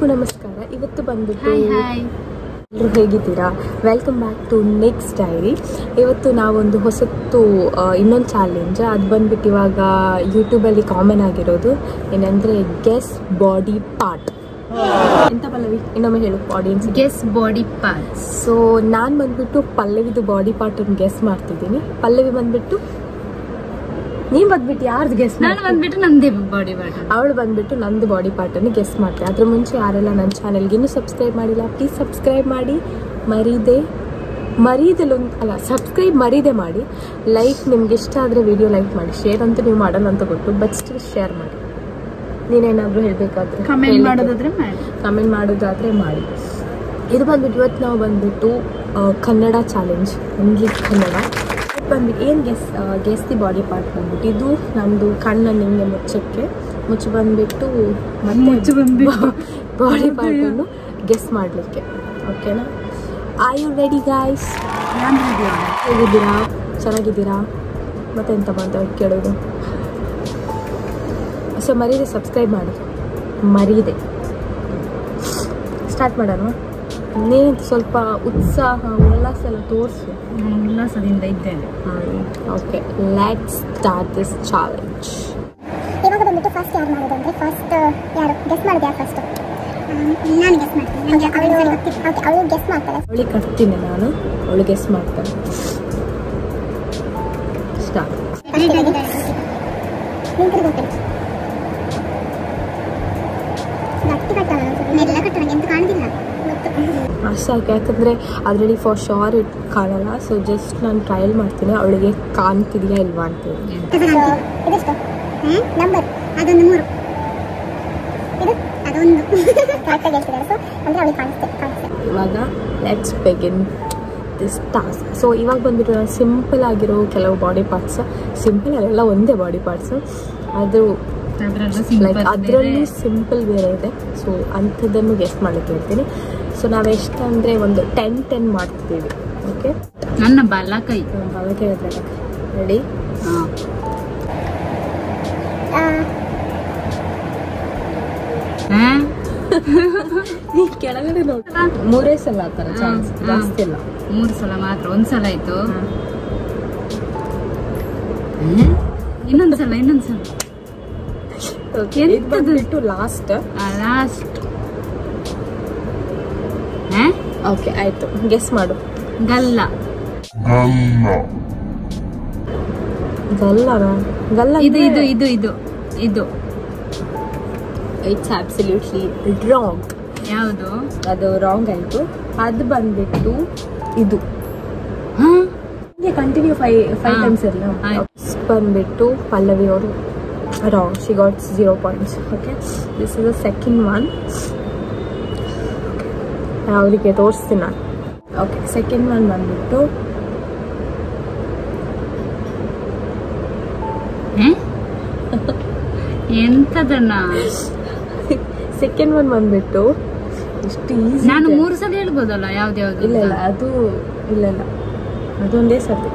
ಎಲ್ರಿಗೂ ನಮಸ್ಕಾರ ಇವತ್ತು ಬಂದ್ಬಿಟ್ಟು ಹಾಯ್ ಹಾಯ್ ಎಲ್ಲರೂ ಹೇಗಿದ್ದೀರಾ welcome back to next diary ಇವತ್ತು ನಾವೊಂದು ಹೊಸತ್ತು ಇನ್ನೊಂದು ಚಾಲೆಂಜ್ ಅದು ಬಂದ್ಬಿಟ್ಟು ಇವಾಗ ಯೂಟ್ಯೂಬಲ್ಲಿ ಕಾಮನ್ ಆಗಿರೋದು ಏನಂದರೆ ಗೆಸ್ ಬಾಡಿ ಪಾರ್ಟ್ ಎಂತ ಪಲ್ಲವಿ ಇನ್ನೊಮ್ಮೆ ಹೇಳು audience guess body parts so ನಾನು ಬಂದ್ಬಿಟ್ಟು ಪಲ್ಲವಿದು ಬಾಡಿ ಪಾರ್ಟನ್ನು ಗೆಸ್ ಮಾಡ್ತಿದ್ದೀನಿ ಪಲ್ಲವಿ ಬಂದ್ಬಿಟ್ಟು ನೀನು ಬಂದ್ಬಿಟ್ಟು ಯಾರ್ದು ಗೆಸ್ ನಾನು ಬಂದ್ಬಿಟ್ಟು ನಂದೇ ಬಾಡಿ ಪಾರ್ಟ್ ಅವಳು ಬಂದ್ಬಿಟ್ಟು ನಂದು ಬಾಡಿ ಪಾರ್ಟನ್ನು ಗೆಸ್ ಮಾಡ್ತಾರೆ ಅದ್ರ ಮುಂಚೆ ಯಾರೆಲ್ಲ ನನ್ನ ಚಾನಲ್ಗೆ ಇನ್ನೂ ಸಬ್ಸ್ಕ್ರೈಬ್ ಮಾಡಿಲ್ಲ ಪ್ಲೀಸ್ ಸಬ್ಸ್ಕ್ರೈಬ್ ಮಾಡಿ ಮರೀದೆ ಮರೀದೆಲ್ಲ ಒಂದು ಅಲ್ಲ ಸಬ್ಸ್ಕ್ರೈಬ್ ಮರೀದೆ ಮಾಡಿ ಲೈಕ್ ನಿಮ್ಗೆ ಇಷ್ಟ ಆದರೆ ವಿಡಿಯೋ ಲೈಕ್ ಮಾಡಿ ಶೇರ್ ಅಂತೂ ನೀವು ಮಾಡಲ್ಲ ಅಂತ ಗೊತ್ತು ಬಟ್ ಸ್ಟಿಲ್ ಶೇರ್ ಮಾಡಿ ನೀನೇನಾದರೂ ಹೇಳಬೇಕಾದ್ರೆ ಕಮೆಂಟ್ ಮಾಡೋದಾದ್ರೆ ಮಾಡಿ ಕಮೆಂಟ್ ಮಾಡೋದಾದರೆ ಮಾಡಿ ಇದು ಬಂದ್ಬಿಟ್ಟು ಇವತ್ತು ನಾವು ಬಂದ್ಬಿಟ್ಟು ಆ, ಕನ್ನಡ ಚಾಲೆಂಜ್ ಓನ್ಲಿ ಕನ್ನಡ ಇದು ಬಂದ್ಬಿಟ್ಟು ಏನು guess guess the body part ಬಂದ್ಬಿಟ್ಟು ಇದು ನಮ್ಮದು ಕಣ್ಣನ್ನು ಹಿಂಗೆ ಮುಚ್ಚಕ್ಕೆ ಮುಚ್ಚಿ ಬಂದ್ಬಿಟ್ಟು ಮುಚ್ಚಿ ಬಂದ್ಬಿಟ್ಟು. ಬಾಡಿ ಪಾರ್ಟನ್ನು ಗೆಸ್ ಮಾಡಲಿಕ್ಕೆ ಓಕೆನಾ ಆರ್ ಯು ರೆಡಿ ಗಾಯ್ಸ್ ಹೇಗಿದ್ದೀರಾ ಚೆನ್ನಾಗಿದ್ದೀರಾ ಮತ್ತೆಂತ ಬಂತ ಕೇಳೋದು ಸೊ ಮರೀದೆ ಸಬ್ಸ್ಕ್ರೈಬ್ ಮಾಡಿ ಮರೀದೆ ಸ್ಟಾರ್ಟ್ ಮಾಡೋಣ ನೀನಂತ ಸ್ವಲ್ಪ ಉತ್ಸಾಹ ಉಲ್ಲಾಸ ಎಲ್ಲ ತೋರಿಸು ನಾನು ಉಲ್ಲಾಸದಿಂದ ಇದ್ದೇನೆ okay let start this challenge ಇವಾಗ ಬಂದ್ಬಿಟ್ಟು ಫಸ್ಟ್ ಯಾರು ಮಾಡೋದು ಅಂದರೆ ಫಸ್ಟ್ ಯಾರು ಗೆಸ್ ಮಾಡೋದು ಯಾರು ಫಸ್ಟ್ ನಾನು ಗೆಸ್ ಮಾಡ್ತೀನಿ ನನಗೆ ಅವಳು ಓಕೆ ಅವಳು ಗೆಸ್ ಮಾಡ್ತಾಳೆ ಅವಳಿಗೆ ಕಟ್ತೀನಿ ನಾನು ಅವಳು ಗೆಸ್ ಮಾಡ್ತಾನೆ ಸ್ಟಾರ್ಟ್ ನಿಂತಿರು ಗೊತ್ತಿಲ್ಲ ಗಟ್ಟಿ ಕಟ್ಟೋಣ ಎಲ್ಲ ಕಟ್ಟೋಣ ಎಂತ ಕಾಣುದಿಲ್ಲ ಗೊತ್ತು ಅಷ್ಟು ಸಾಕು ಯಾಕಂದರೆ ಅದರಲ್ಲಿ ಫಾರ್ ಶೋರ್ ಇಟ್ ಕಾಣಲ್ಲ ಸೊ ಜಸ್ಟ್ ನಾನು ಟ್ರಯಲ್ ಮಾಡ್ತೀನಿ ಅವಳಿಗೆ ಕಾಣ್ತಿದೆಯಾ ಇಲ್ವಾ ಅಂತೇಳಿ ಇದೆಷ್ಟು ನಂಬರ್ ಅದೊಂದು ಮೂರು ಇದು ಅದೊಂದು ಕರೆಕ್ಟಾಗಿ ಹೇಳ್ತಿದ್ದಾರೆ ಸೊ ಅಂದರೆ ಅವಳಿಗೆ ಕಾಣಿಸ್ತೆ ಕಾಣಿಸ್ತೆ ಇವಾಗ let's begin this task so ಇವಾಗ ಬಂದ್ಬಿಟ್ಟು ನಾನು ಸಿಂಪಲ್ ಆಗಿರೋ ಕೆಲವು ಬಾಡಿ ಪಾರ್ಟ್ಸ್ ಸಿಂಪಲ್ ಅಲ್ಲ ಒಂದೇ ಬಾಡಿ ಪಾರ್ಟ್ಸ್ ಅದು ಲೈಕ್ ಅದರಲ್ಲೂ ಸಿಂಪಲ್ ಬೇರೆ ಇದೆ ಸೊ ಅಂಥದ್ದನ್ನು ಗೆಸ್ಟ್ ಮಾಡಲಿಕ್ಕೆ ಹೇಳ್ತೀನಿ ಸೊ ನಾವು ಎಷ್ಟು ಅಂದರೆ ಒಂದು ಟೆನ್ ಟೆನ್ ಮಾಡ್ತಿದ್ದೀವಿ ಓಕೆ ನನ್ನ ಬಲ ಕೈ ಅದಕ್ಕೆ ರೆಡಿ ಹಾ. ಹಾ? ಈ ಕೆಳಗಡೆ ನೋಡಿ ಮೂರೇ ಸಲ ಆ ಥರ ಚಾನ್ಸ್ ಹ್ಮ್. ಜಾಸ್ತಿ ಇಲ್ಲ ಮೂರು ಸಲ ಮಾತ್ರ ಒಂದ್ ಸಲ ಆಯ್ತು ಹ್ಮ್? ಇನ್ನೊಂದ್ ಸಲ ಇನ್ನೊಂದ್ ಸಲ ಓಕೆ ಇದು ಎಂತದು? ಬಂದ್ಬಿಟ್ಟು ಲಾಸ್ಟ್ ಲಾಸ್ಟ್ ಓಕೆ ಆಯಿತು ಗೆಸ್ ಮಾಡು ಗಲ್ಲ ಗಲ್ಲನ ಗಲ್ಲ ಇದು ಇದು ಇದು ಇದು ಇದು ಇಟ್ಸ್ ಅಬ್ಸಲ್ಯೂಟ್ಲಿ ರಾಂಗ್ ಯಾವುದು ಅದು ರಾಂಗ್ ಆಯಿತು ಅದು ಬಂದ್ಬಿಟ್ಟು ಇದು ಹಾ ಹೀಗೆ ಕಂಟಿನ್ಯೂ ಫೈ ಫೈವ್ ಹಾ. ಟೈಮ್ಸ್ ಇರಲ್ಲ ಆಯ್ತು. ಬಂದ್ಬಿಟ್ಟು ಪಲ್ಲವಿ ಅವರು wrong she got zero points okay this is the second one ಅವರಿಗೆ ತೋರಿಸ್ತೀನಿ ನಾನು ಓಕೆ ಸೆಕೆಂಡ್ ಒನ್ ಬಂದ್ಬಿಟ್ಟು ಹೇ? ಎಂತದನ್ನ ಸೆಕೆಂಡ್ ಒನ್ ಬಂದ್ಬಿಟ್ಟು ಎಷ್ಟು ಈಸಿ ನಾನು ಮೂರು ಸಲ ಹೇಳ್ಬೋದಲ್ಲ ಯಾವ್ದು ಯಾವ್ದು ಇಲ್ಲ ಇಲ್ಲ ಅದು ಇಲ್ಲ ಇಲ್ಲ ಅದೊಂದೇ ಸತಿ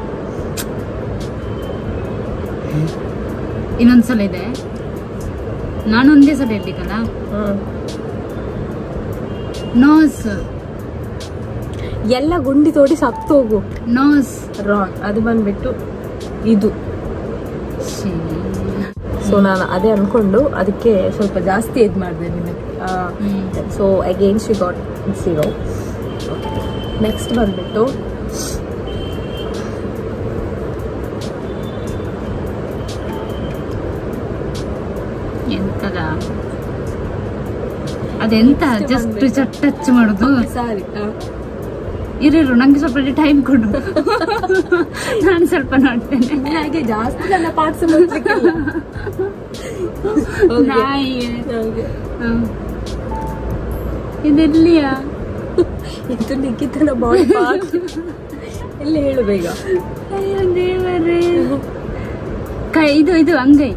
ಇನ್ನೊಂದ್ಸಲ ಇದೆ ನಾನು ಒಂದೇ ಸಲ ಹೇಳ್ಬೇಕಲ್ಲ ಹ್ಮ್. ನೋಸ್ ಎಲ್ಲ ಗುಂಡಿ ತೋಡಿ ಸತ್ತು ಹೋಗು ನೋಸ್ ರಾಂಗ್ ಅದು ಬಂದ್ಬಿಟ್ಟು ಇದು ಸೊ ನಾನು ಅದೇ ಅನ್ಕೊಂಡು ಅದಕ್ಕೆ ಸ್ವಲ್ಪ ಜಾಸ್ತಿ ಇದು ಮಾಡಿದೆ ನಿಮಗೆ so again she got zero next ಬಂದ್ಬಿಟ್ಟು ಎಂತದ ಅದೆಂತ Next ಜಸ್ಟ್ ಬಂದ್ಬಿಟ್ಟು- ಟಚ್ ಮಾಡುದು ಸಾರಿ ಇರಿರು ನಂಗೆ ಸ್ವಲ್ಪ ಟೈಮ್ ಕೊಡು ನಾನು ಸ್ವಲ್ಪ ನೋಡ್ತೇನೆ ಹಾಗೆ ಜಾಸ್ತಿ ನನ್ನ ಪಾರ್ಟ್ಸ್ ನಾಯಿ ಹ್ಮ್. ಇದೆಲ್ಲಿಯಾ ಇದು ನಿಕ್ಕಿತನ ಬಾಡಿ ಪಾರ್ಟ್ ಎಲ್ಲಿ ಹೇಳು ಬೇಗ ಅಯ್ಯೋ ದೇವರೇ ಕೈ ಇದು ಇದು ಅಂಗೈ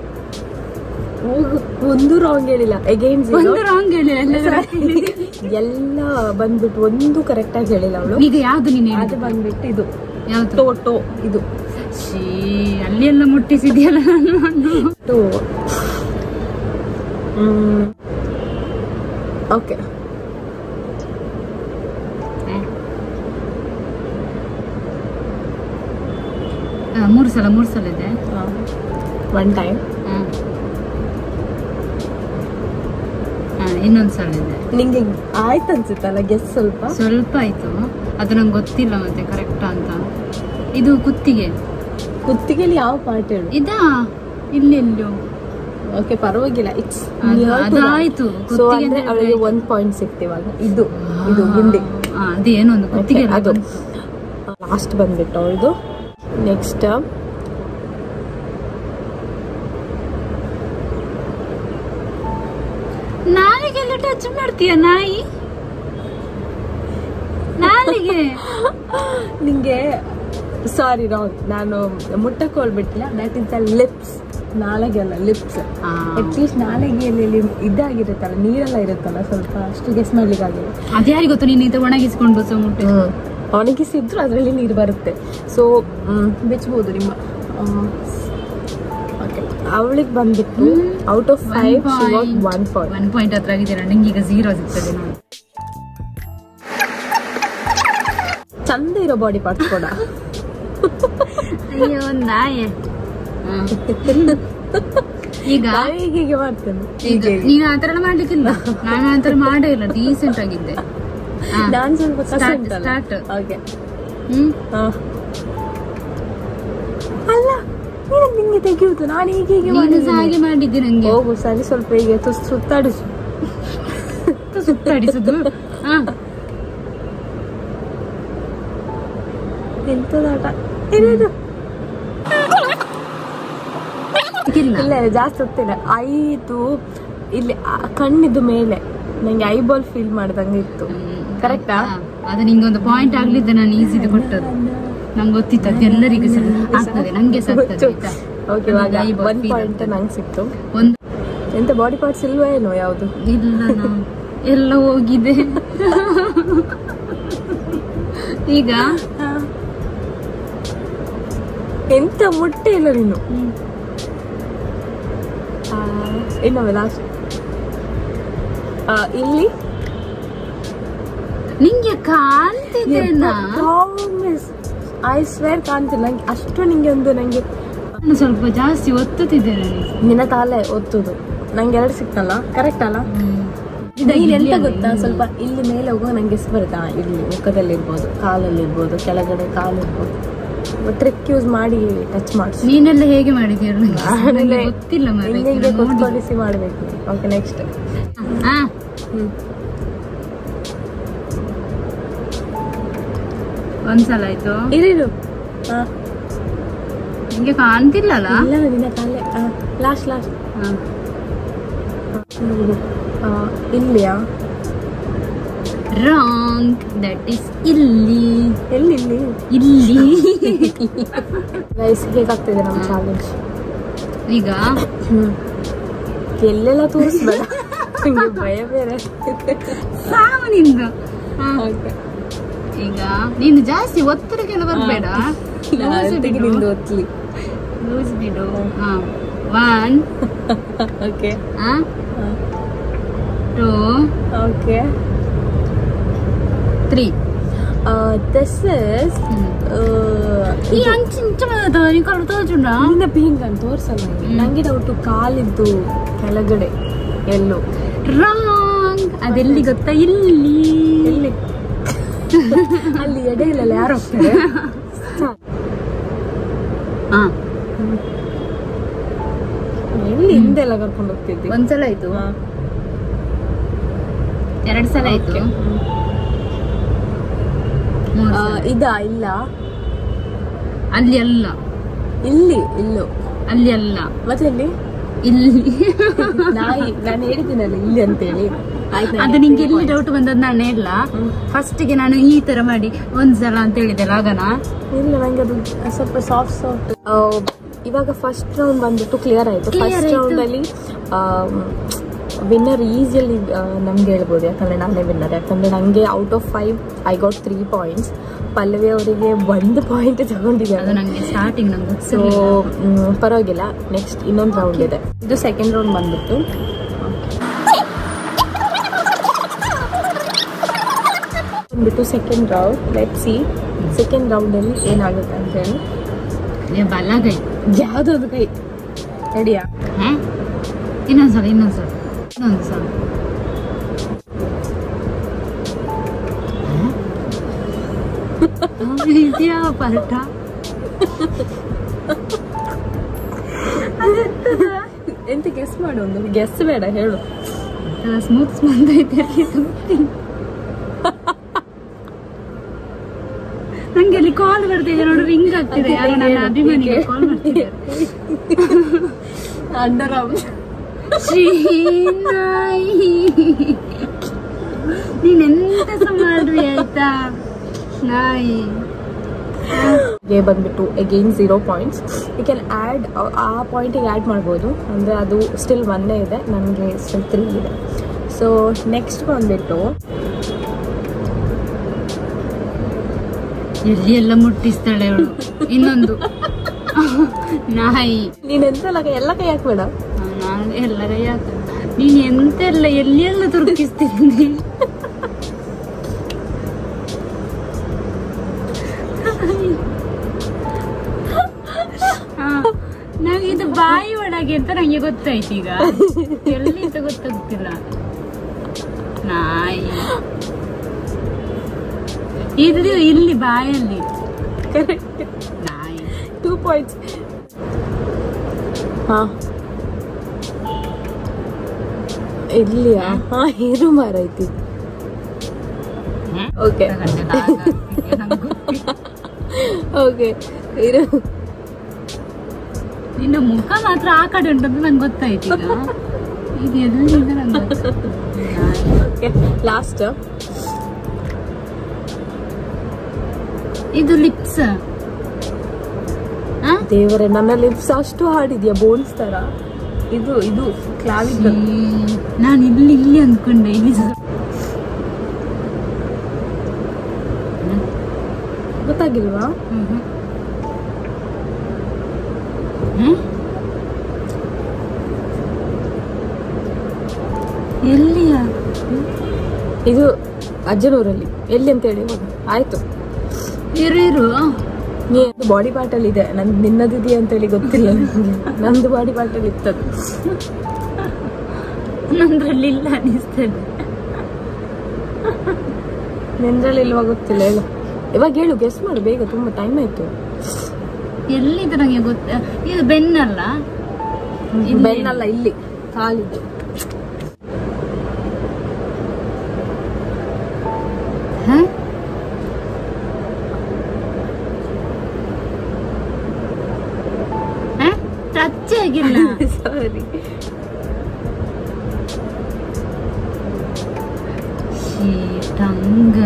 ಹೋಗು ಒಂದು ರಾಂಗ್ ಹೇಳಿಲ್ಲ ಅಗೇನ್ ಒಂದು ರಾಂಗ್ ಹೇಳಿಲ್ಲ ಎಲ್ಲ correct ಹೇಳಿದೆ. ಎಲ್ಲ ಬಂದ್ಬಿಟ್ಟು ಒಂದು ಕರೆಕ್ಟ್ ಆಗಿ ಹೇಳಿಲ್ಲ ಅವಳು ಈಗ ಯಾವ್ದು ನೀನು ಅದು ಹೇಳಿದ್ದು? ಬಂದ್ಬಿಟ್ಟು ಇದು ಯಾವ್ದು ಟೋ ಟೋ ಇದು ಶ್ರೀ ಅಲ್ಲಿ ಎಲ್ಲ ಮುಟ್ಟಿಸಿದ್ಯಲ್ಲ ನಾನು ಟೋ ಹ್ಮ್ ಓಕೆ ಆ, ಮೂರು ಸಲ ಮೂರು ಸಲ ಇದೆ ಒನ್ ಟೈಮ್ ಹಾ ಹಾ ಇನ್ನೊಂದು ಸಲ ಇದೆ ನಿಂಗೆ ಆಯ್ತು ಅನ್ಸುತ್ತಲ್ಲ ಗೆಸ್ ಸ್ವಲ್ಪ ಸ್ವಲ್ಪ ಆಯ್ತು ಅದು ನಂಗೆ ಗೊತ್ತಿಲ್ಲ ಮತ್ತೆ ಕರೆಕ್ಟ್ ಅಂತ ಇದು ಕುತ್ತಿಗೆ ಕುತ್ತಿಗೆಲಿ ಯಾವ ಪಾರ್ಟ್ ಹೇಳು ಇದಾ ಇಲ್ಲಿ ಎಲ್ಲೋ ಓಕೆ ಪರವಾಗಿಲ್ಲ ಇಟ್ಸ್ ಅದು- ಅದಾಯ್ತು ಸೊ ಕುತ್ತಿಗೆ ಅಂದ್ರೆ ಅಂದ್ರೆ ಅವಳಿಗೆ ಒಂದ್ ಪಾಯಿಂಟ್ ಸಿಗ್ತೀವಲ್ಲ ಇದು ಇದು ಗುಂಡಿ ಆ, ಅದೇನೋ ಒಂದು ಕುತ್ತಿಗೆ Okay, ಅದು ಅದು ಲಾಸ್ಟ್ ಬಂದ್ಬಿಟ್ಟು ಅವಳದು ನೆಕ್ಸ್ಟ್ ನಾಲಿಗೆಲ್ಲ ಟಚ್ ಮಾಡ್ತೀಯ ನಾಯಿ ನಾಲಿಗೆ ನಿಂಗೆ ಸಾರಿ ರಾಂಗ್ ನಾನು ಮುಟ್ಟಕ್ಕೆ ಹೋಗ್ಬಿಟ್ಟಿಲ್ಲ ದಟ್ ಇಸ್ ದ ಲಿಪ್ಸ್ ನಾಳೆಗೆಲ್ಲ ಲಿಪ್ಸ್ ಆ, ಅಟ್ಲೀಸ್ಟ್ ನಾಳೆಗೆಯಲ್ಲಿ ಇಲ್ಲಿ ಇದಾಗಿರುತ್ತಲ್ಲ ನೀರೆಲ್ಲ ಇರುತ್ತಲ್ಲ ಸ್ವಲ್ಪ ಅಷ್ಟು ಗೆಸ್ ಮಾಡ್ಲಿಕ್ಕೆ ಆಗಿಲ್ಲ ಅದ್ಯಾರಿಗೆ ಗೊತ್ತು ನೀನು ಇದು ಒಣಗಿಸ್ಕೊಂಡು ಬಸ ಮುಟ್ಟೆ ಒಣಗಿಸಿದ್ರು ಅದರಲ್ಲಿ ನೀರು ಬರುತ್ತೆ ಸೊ ಬೆಚ್ಚಬಹುದು ನಿಮ್ಮ ಓಕೆ ಅವಳಿಗೆ ಬಂದ್ಬಿಟ್ಟು out of five one point one point ಹತ್ರ ಆಗಿದ್ದೀರ ನಂಗೆ ಈಗ ಝೀರೋ ಸಿಗ್ತದೆ ನೋಡಿ ಚಂದ ಇರೋ ಬಾಡಿ ಪಾರ್ಟ್ಸ್ ಕೂಡ ಅಯ್ಯೋ ನಾಯಿ ಈಗ ನಾನೇ ಹೀಗೆ ಮಾಡ್ತೇನೆ ಈಗ ನೀನು ಆತರ ಎಲ್ಲ ಮಾಡ್ಲಿಕ್ಕಿಲ್ಲ ನಾನು ಆತರ ಮಾಡೇ ಇಲ್ಲ ಡೀಸೆಂಟ್ ಆಗಿದ್ದೆ ಹಾ. ನಾನ್ ಸ್ವಲ್ಪ ಕಸ Start, ಉಂಟಲ್ಲ start. ಓಕೆ ಹ್ಮ್ ಅಲ್ಲ ನೀನು ನಿಂಗೆ ತೆಗೆಯುವುದು ನಾನು ಹೀಗೆ ಹೀಗೆ ನೀನು ಸಹ ಮಾಡಿದ್ದೀನಿ. ಹಾಗೆ ಮಾಡಿದ್ದೆ ನಂಗೆ ಹೋಗು ಸರಿ ಸ್ವಲ್ಪ ಹೀಗೆ ತುಸ್ ಸುತ್ತಾಡಿಸು ಸುತ್ತಾಡಿಸುದು ಹಾ ಎಂತದಾಟ ಇರೋದು ಇಲ್ಲ ಇಲ್ಲ ಇಲ್ಲ, ಜಾಸ್ತಿ ಹೊತ್ತಿಲ್ಲ ಐದು ಇಲ್ಲಿ ಆ ಕಣ್ಣಿದ್ದು ಮೇಲೆ ನಂಗೆ ಐಬಾಲ್ ಫೀಲ್ ಮಾಡ್ದಂಗೆ ಇತ್ತು ಕರೆಕ್ಟಾ ಹಾ, ಅದು ನಿಂಗೆ ಒಂದು ಪಾಯಿಂಟ್ ಆಗ್ಲಿದ್ದ ನಾನು ಈಸಿದು ಕೊಟ್ಟದ್ದು ನಂಗೆ ಗೊತ್ತಿತ್ತು ಅದು ಎಲ್ಲರಿಗೂ ಸಹ ಆಗ್ತದೆ ನಂಗೆ ಸಹ ಆಗ್ತದೆ ಆಯ್ತಾ? ಓಕೆ ಅದು ಇವಾಗ eyeball ಒಂದ್ feel ಪಾಯಿಂಟ್ ನಂಗೆ ಸಿಕ್ತು ಒಂದು ಎಂತ ಬಾಡಿ ಪಾರ್ಟ್ಸ್ ಇಲ್ವೋ ಏನೋ ಯಾವುದು ಇಲ್ಲ ನಾ ಎಲ್ಲ ಹೋಗಿದೆ ಈಗ ಎಂತ ಮುಟ್ಟೆ ಇಲ್ಲ ನೀನು ಆ, ಇನ್ನೊಮ್ಮೆ ಲಾಸ್ಟ್ ಇಲ್ಲಿ ನಿಂಗೆ ಕಾಣ್ತಿದ್ದೇನಾ ಐ ಸ್ವೇರ್ ಕಾಣ್ತಿಲ್ಲ ನಂಗೆ ಅಷ್ಟು ನಿಂಗೆ ಒಂದು ನಂಗೆ ನಾನು ಸ್ವಲ್ಪ ಜಾಸ್ತಿ ಒತ್ತುತ್ತಿದ್ದೇನೆ ನಿನ್ನ ತಾಲೆ ಒತ್ತುದು ನಂಗೆ ಎರಡು ಸಿಕ್ತಲ್ಲ ಕರೆಕ್ಟ್ ಅಲ್ಲ ಇದು ನೀನ್ ಎಂತ ಇಲ್ಲಿ ಗೊತ್ತಾ ಸ್ವಲ್ಪ ಇಲ್ಲಿ ಮೇಲೆ ಹೋಗುವಾಗ ನಂಗೆ ಹೆಸರು ಬರುತ್ತಾ ಇಲ್ಲಿ ಮುಖದಲ್ಲಿ ಇರ್ಬೋದು ಕಾಲಲ್ಲಿ ಇರ್ಬೋದು ಕೆಳಗಡೆ ಕಾಲು ಇರ್ಬೋದು ಟ್ರಿಕ್ ಯೂಸ್ ಮಾಡಿ ಟಚ್ ಮಾಡಿಸಿ ನೀನೆಲ್ಲ ಹೇಗೆ ಮಾಡಿದ್ದೀರ ನನಗೆ ಗೊತ್ತಿಲ್ಲ ಮಾರ್ರೆ, ಹಿಂಗೆ ಇದನ್ನ ನೋಡಿ. ಕುತ್ಕೊಳಿಸಿ ಮಾಡ್ಬೇಕು ಓಕೆ ನೆಕ್ಸ್ಟ್ ಆ, ಹ್ಮ್ ಒಂದ್ಸಲ ಆಯ್ತು ಇರಿರು ಹಾ ನಿಂಗೆ ಕಾಣ್ತಿಲ್ಲಲ್ಲ ಇಲ್ಲ ನಿನ್ನ ಕಾಲೇ ಲಾಸ್ಟ್ ಲಾಸ್ಟ್ ಹಾ. ಇಲ್ಲಿಯಾ ರಾಂಗ್ ದಟ್ ಇಸ್ ಇಲ್ಲಿ ಎಲ್ಲಿ ಇಲ್ಲಿ ಇಲ್ಲಿ ಗೈಸ್ ಹೇಗಾಗ್ತಿದೆ ನಮ್ಮ ಚಾಲೆಂಜ್ ಈಗ ಹ್ಮ್ ಎಲ್ಲೆಲ್ಲ ತೋರಿಸ್ಬೇಡ ನಂಗೆ ಭಯ ಬೇರೆ ಸಾವನಿಂದ ಹಾ. ಓಕೆ ಈಗ ನೀನು ಜಾಸ್ತಿ ಒತ್ತಡಕ್ಕೆಲ್ಲ ಬರ್ಬೇಡ ಲೂಸ್ ಬಿಡು ನಿಂದು ಒತ್ಲಿ ಲೂಸ್ ಬಿಡು ಹಾ one okay two okay three this is ಈ ಅಂಚಿಂಚ ನೀ ಕಳು ತೋಚುಂಡ ನಿನ್ನ ಪಿಂಕ್ ಅಂತ ತೋರ್ಸಲ್ಲ ನಂಗೆ. ನಂಗೆ ಡೌಟು ಕಾಲಿದ್ದು ಕೆಳಗಡೆ ಎಲ್ಲೋ ರಾಂಗ್ ಅದೆಲ್ಲಿ ಗೊತ್ತಾ ಇಲ್ಲಿ ಎಲ್ಲಿ ಅಲ್ಲಿ ಎಡೆ ಇಲ್ಲ ಯಾರು ಹೋಗ್ತಾರೆ ಹಾ ಎಲ್ಲಿ ಹಿಂದೆಲ್ಲ ಕರ್ಕೊಂಡು ಹೋಗ್ತಿದ್ದಿ ಒಂದ್ಸಲ ಆಯ್ತು ಹಾ. ಎರಡ್ ಸಲ ಆಯ್ತು Okay. ಮೂರ್ ಆ, ಸಲ. ಇದಾ ಇಲ್ಲ ಅಲ್ಲಿ ಅಲ್ಲ ಇಲ್ಲಿ ಇಲ್ಲೋ ಅಲ್ಲಿ ಅಲ್ಲ ಮತ್ತೆ ಎಲ್ಲಿ ಇಲ್ಲಿ ನಾಯಿ ನಾನು ಹೇಳಿದ್ದೀನಲ್ಲ ಇಲ್ಲಿ ಅಂತೇಳಿ ಆಯ್ತು ಅದು ನಿಂಗೆ ಎಲ್ಲಿ ಡೌಟ್ ಬಂದದ್ ನಾನು ಹೇಳ ಫಸ್ಟ್ ಗೆ ನಾನು ಈ ತರ ಮಾಡಿ ಒಂದ್ಸಲ ಅಂತ ಹೇಳಿದೆ ಆಗನ ಇಲ್ಲ ನಂಗೆ ಅದು ಸ್ವಲ್ಪ ಸಾಫ್ಟ್ ಸಾಫ್ಟ್ ಇವಾಗ ಫಸ್ಟ್ ರೌಂಡ್ ಬಂದ್ಬಿಟ್ಟು ಕ್ಲಿಯರ್ ಆಯ್ತು Clear ಫಸ್ಟ್ ಆಯ್ತು. ರೌಂಡ್ ಅಲ್ಲಿ ವಿನ್ನರ್ ಈಸಿಯಲ್ಲಿ ನಮ್ಗೆ ಹೇಳ್ಬೋದು ಯಾಕಂದ್ರೆ ನಾನೇ ವಿನ್ನರ್ ಯಾಕಂದ್ರೆ ನಂಗೆ out of five I got three points Pallavi ಅವರಿಗೆ ಒಂದು ಪಾಯಿಂಟ್ ಅದು ತಗೊಂಡಿದ್ದಾರೆ ನಂಗೆ ಸ್ಟಾರ್ಟಿಂಗ್ ನಂಗೆ ಸೊ ಗೊತ್ತಿರಲಿಲ್ಲ ಪರವಾಗಿಲ್ಲ ನೆಕ್ಸ್ಟ್ ಇನ್ನೊಂದು ರೌಂಡ್ ಇದೆ ಇದು ಸೆಕೆಂಡ್ ರೌಂಡ್ ಬಂದ್ಬಿಟ್ಟು ಬಿಟ್ಟು second round let see second ರೌಂಡಲ್ಲಿ ಏನಾಗುತ್ತೆ ಅಂತ ಹೇಳಿ ಏ ಬಲಗೈ ಯಾವುದೊಂದು ಕೈ ರೆಡಿಯಾ ಹಾ ಇನ್ನೊಂದ್ಸಲ ಇನ್ನೊಂದ್ಸಲ ಇನ್ನೊಂದ್ಸಲ ಇದ್ಯಾ ಪಲ್ಟ ಎಂತ ಗೆಸ್ ಮಾಡು ಒಂದು ಗೆಸ್ ಬೇಡ ಹೇಳು ಸ್ಮೂತ್ ಸ್ಮೂತ್ ಐತೆ ನಂಗೆ ಅಲ್ಲಿ ಕಾಲ್ ಬರ್ತಿದೆ ನೋಡು ರಿಂಗ್ ಆಗ್ತಿದೆ ಯಾರೋ ನನ್ನ ಅಭಿಮಾನಿಗೆ ಕಾಲ್ ಮಾಡ್ತಿದ್ದಾರೆ ಅಂಡರ್ ಶ್ರೀನಾಯಿ ನೀನೆಂತ ಸಹ ಮಾಡ್ರಿ ಆಯ್ತಾ ನಾಯಿ ಗೆ ಬಂದ್ಬಿಟ್ಟು again zero points you can add ಆ ಪಾಯಿಂಟಿಗೆ ಆ್ಯಡ್ ಮಾಡ್ಬೋದು ಅಂದರೆ ಅದು ಸ್ಟಿಲ್ ಒಂದೇ ಇದೆ ನನಗೆ ಸ್ಟಿಲ್ ತ್ರೀ ಇದೆ ಸೊ ನೆಕ್ಸ್ಟ್ ಬಂದ್ಬಿಟ್ಟು ಎಲ್ಲಿ ಎಲ್ಲ ಮುಟ್ಟಿಸ್ತಾಳೆ ಅವಳು ಇನ್ನೊಂದು ನಾಯಿ ನೀನೆಂತೆಲ್ಲ ಕೈ ಎಲ್ಲ ಕೈ ಹಾಕ್ಬೇಡ ನಾನು ಎಲ್ಲರ ಯಾಕೆ ನೀನ್ ಎಂತೆಲ್ಲ ಎಲ್ಲಿ ಎಲ್ಲ ತುರುಕಿಸ್ತೀನಿ ನಂಗೆ ಇದು ಬಾಯಿ ಒಳಗೆ ಅಂತ ನಂಗೆ ಗೊತ್ತಾಯ್ತು ಈಗ ಎಲ್ಲಿ ಅಂತ ಗೊತ್ತಾಗ್ತಿಲ್ಲ ನಾಯಿ ಇಲ್ಲಿ ಇಲ್ಲಿ ಬಾಯಲ್ಲಿ ಕರೆಕ್ಟ್ ನಾಯಿ ಟೂ ಪಾಯಿಂಟ್ಸ್ ಹಾಂ ಇಲ್ಲಿಯಾ ಹಾಂ ಹೇರು ಮಾರೈತಿ ಓಕೆ ಓಕೆ ಇರು ನಿನ್ನ ಮುಖ ಮಾತ್ರ ಆ ಕಡೆ ಉಂಟಂತ ನಂಗೆ ಗೊತ್ತಾಯ್ತು ಈಗ ಇದು ಎಲ್ಲಿಂದ ನಂಗೆ ಗೊತ್ತಾಯ್ತು. ಓಕೆ ಲಾಸ್ಟ್ ಇದು ಲಿಪ್ಸ್ ದೇವರೇ ನನ್ನ ಲಿಪ್ಸ್ ಅಷ್ಟು ಹಾಡಿದ್ಯಾ ಬೋನ್ಸ್ ತರ ಇದು ಇದು ಕ್ಲಾವಿಕಲ್ ನಾನು ಇಲ್ಲಿ ಇಲ್ಲಿ ಅಂದ್ಕೊಂಡೆ ಇಲ್ಲಿ ಸ- ಗೊತ್ತಾಗಿಲ್ವಾ ಹ್ಮ್. ಹ್ಮ್? ಎಲ್ಲಿಯ ಇದು ಅಜ್ಜನೂರಲ್ಲಿ ಎಲ್ಲಿ ಅಂತ ಹೇಳಿ ಇವಾಗ ಆಯ್ತು ಇರು ಇರು ನೀ ಬಾಡಿ ಪಾರ್ಟ್ ಅಲ್ಲಿ ಇದೆ ನನ್ ನಿನ್ನದಿದೆಯಾ ಅಂತ ಹೇಳಿ ಗೊತ್ತಿಲ್ಲ ನನಗೆ ನಂದು ಬಾಡಿ ಪಾರ್ಟ್ ಅಲ್ಲಿ ಇತ್ತದು ನಂದ್ರಲ್ಲಿ ಇಲ್ಲ ಅನಿಸ್ತದೆ ನಿಂದ್ರಲ್ಲಿ ಇಲ್ವಾ ಗೊತ್ತಿಲ್ಲ ಹೇಳು ಇವಾಗ ಹೇಳು ಗೆಸ್ ಮಾಡು ಬೇಗ ತುಂಬಾ ಟೈಮ್ ಆಯ್ತು ಎಲ್ಲಿದೆ ನಂಗೆ ಗೊತ್ತ ಇದು ಬೆನ್ನಲ್ಲ ಇಲ್ಲಿ. ಬೆನ್ನಲ್ಲ ಇಲ್ಲಿ ಕಾಲಿದ್ದು ಹ? ಹ? ಟಚ್ ಆಗಿಲ್ಲ ಸಾರಿ ಶೀ, ಟಂಗ್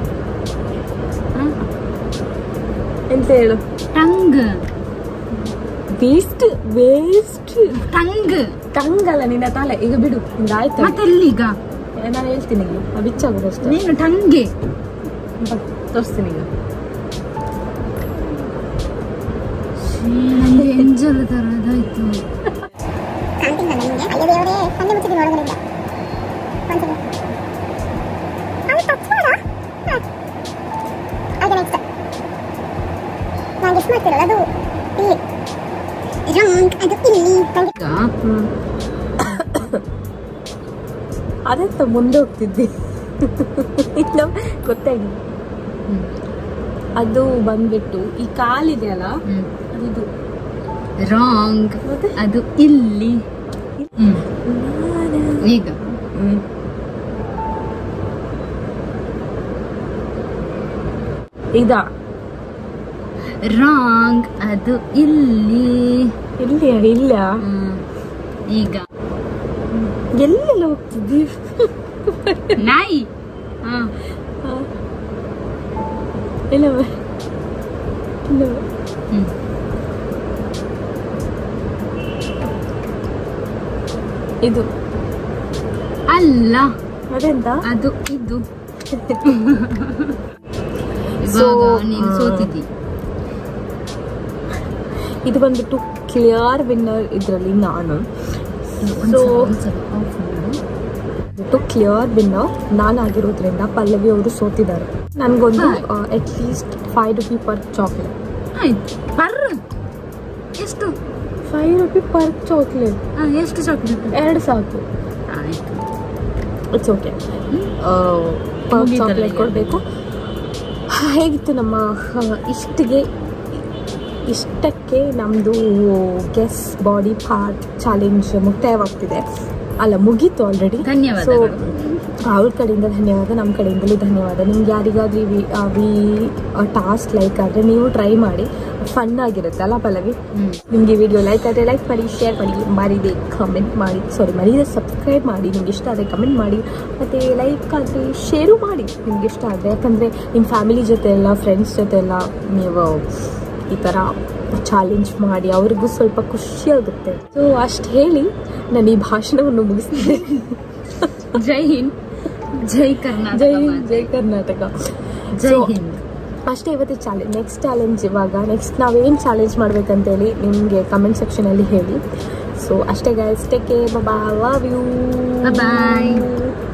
ಎಂತ ಹೇಳು tongue waste waste tongue tongue ಅಲ್ಲ ನಿನ್ನ ತಲೆ ಈಗ ಬಿಡು ನಿಂದ ಆಯ್ತು ಮತ್ತೆ ಎಲ್ಲಿಗ ನಾನು ಹೇಳ್ತೀನಿ ಈಗ ಆ ಬಿಚ್ಚಾಗೋದು ಅಷ್ಟೇ ನೀನು ಟಂಗೆ ಬಾ, ತೋರಿಸ್ತೀನಿ ಈಗ ಶೀ, ನಂಗೆ ಎಂಜಲ್ ತರದಾಯ್ತು ಕಾಣ್ತಿಲ್ಲ ನನಗೆ ಅಯ್ಯೋ ದೇವರೇ ಕಣ್ಣು ಮುಚ್ಚಿದ್ದೀನಿ ಒಳಗಡೆಯಿಂದ ಒಂದ್ಸಲ ಅಲ್ಲಿ ಟಚ್ ಮಾಡ ಹಾಗೆ ನೆಕ್ಸ್ಟ್ ನಾನು ಗೆಸ್ ಮಾಡ್ತಿರಲ್ಲ ಅದು ಇಲ್ಲಿ ರಾಂಗ್ ಅದು ಇಲ್ಲಿ ನಂಗೆ ಈಗ ಹ್ಮ್ ಅದೆಂತ ಮುಂದೆ ಹೋಗ್ತಿದ್ದಿ ಇನ್ನು ಗೊತ್ತಾಗಿ ಅದು ಬಂದ್ಬಿಟ್ಟು ಈ ಕಾಲಿದೆಯಲ್ಲ ಅದು ರಾಂಗ್ ಮತ್ತೆ? ಅದು ಇಲ್ಲಿ ಹ್ಮ್. ಈಗ ಹ್ಮ್. ಇದಾ ರಾಂಗ್ ಅದು ಇಲ್ಲಿ ಇಲ್ಲಿ ಇಲ್ಲ ಹ್ಮ್. ಈಗ ಎಲ್ಲೆಲ್ಲ ಹೋಗ್ತಿದ್ದಿ ನಾಯಿ ಹಾ ಇಲ್ಲ ಬ- ಇಲ್ಲ ಬ- ಹ್ಮ್. ಇದು ಅಲ್ಲ ಅದೆಂತ ಅದು ಇದು So, ಇವಾಗ ನೀನು ಆ. ಸೋತಿದ್ದಿ ಇದು ಬಂದ್ಬಿಟ್ಟು ಕ್ಲಿಯರ್ ವಿನ್ನರ್ ಇದರಲ್ಲಿ ನಾನು ಒಂದ್ಸಲ- ಸೊ ಒಂದ್ಸಲ off ಮಾಡು. ಬಿಟ್ಟು ಕ್ಲಿಯರ್ ವಿನ್ನರ್ ನಾನಾಗಿರೋದ್ರಿಂದ ಪಲ್ಲವಿ ಅವರು ಸೋತಿದ್ದಾರೆ ನನಗೊಂದು at least five rupee per chocolate ಆಯ್ತು ಬರ್ರ ಎಷ್ಟು ಫೈವ್ ರುಪಿ ಪರ್ ಚಾಕ್ಲೇಟ್ ಆ, ಎಷ್ಟು ಚಾಕ್ಲೇಟ್ ಎರಡು ಸಾಕು ಆಯ್ತು ಇಟ್ಸ್ ಓಕೆ ಪರ್ ಮುಗೀತಲ್ಲ ಚಾಕ್ಲೇಟ್ ಈಗ. ಕೊಡಬೇಕು ಹೇಗಿತ್ತು ನಮ್ಮ ಆ, ಇಷ್ಟಿಗೆ ಇಷ್ಟಕ್ಕೆ ನಮ್ಮದು ಗೆಸ್ ಬಾಡಿ ಪಾರ್ಟ್ ಚಾಲೆಂಜ್ ಮುಕ್ತಾಯವಾಗ್ತಿದೆ ಅಲ್ಲ ಮುಗೀತು ಆಲ್ರೆಡಿ ಧನ್ಯವಾದಗಳು. ಅವ್ರ ಕಡೆಯಿಂದ ಧನ್ಯವಾದ ನಮ್ಮ ಕಡೆಯಿಂದಲೂ ಧನ್ಯವಾದ ನಿಮ್ಗೆ ಯಾರಿಗಾದ್ರೂ ಈ ವಿ- ಆ ವಿ ಟಾಸ್ಕ್ ಲೈಕ್ ಆದರೆ ನೀವು ಟ್ರೈ ಮಾಡಿ ಫನ್ ಆಗಿರುತ್ತೆ ಅಲ್ಲ ಪಲ್ಲವಿ ಹ್ಮ್ ನಿಮಗೆ ವಿಡಿಯೋ ಲೈಕ್ ಆದರೆ ಲೈಕ್ ಮಾಡಿ ಶೇರ್ ಮಾಡಿ ಮರಿದೆ ಕಮೆಂಟ್ ಮಾಡಿ ಸಾರಿ ಮರಿದೆ ಸಬ್ಸ್ಕ್ರೈಬ್ ಮಾಡಿ ನಿಮ್ಗೆ ಇಷ್ಟ ಆದರೆ ಕಮೆಂಟ್ ಮಾಡಿ ಮತ್ತು ಲೈಕ್ ಆದರೆ ಶೇರು ಮಾಡಿ ನಿಮ್ಗೆ ಇಷ್ಟ ಆದರೆ ಯಾಕಂದರೆ ನಿಮ್ಮ ಫ್ಯಾಮಿಲಿ ಜೊತೆ ಎಲ್ಲ ಫ್ರೆಂಡ್ಸ್ ಜೊತೆ ಎಲ್ಲ ನೀವು ಈ ಥರ ಚಾಲೆಂಜ್ ಮಾಡಿ ಅವ್ರಿಗೂ ಸ್ವಲ್ಪ ಖುಷಿ ಆಗುತ್ತೆ ಸೊ ಅಷ್ಟು ಹೇಳಿ ನಾನು ಈ ಭಾಷಣವನ್ನು ಮುಗಿಸ್ತೀನಿ ಜೈ ಹಿಂದ್ ಜೈ ಕರ್ನಾಟಕ ಜೈ ಮಾತೆ. ಜೈ ಕರ್ನಾಟಕ ಜೈ So, ಹಿಂದ್ ಅಷ್ಟೇ ಇವತ್ತು ಚಾಲೆಂಜ್ ನೆಕ್ಸ್ಟ್ ಚಾಲೆಂಜ್ ಇವಾಗ ನೆಕ್ಸ್ಟ್ ನಾವೇನು ಚಾಲೆಂಜ್ ಮಾಡ್ಬೇಕಂತೇಳಿ ನಿಮಗೆ ಕಮೆಂಟ್ ಸೆಕ್ಷನಲ್ಲಿ ಹೇಳಿ ಸೊ ಅಷ್ಟೇ ಗೈಸ್ ಟೇಕ್ ಕೇರ್ ಬಾ ಲವ್ ಯು Bye bye.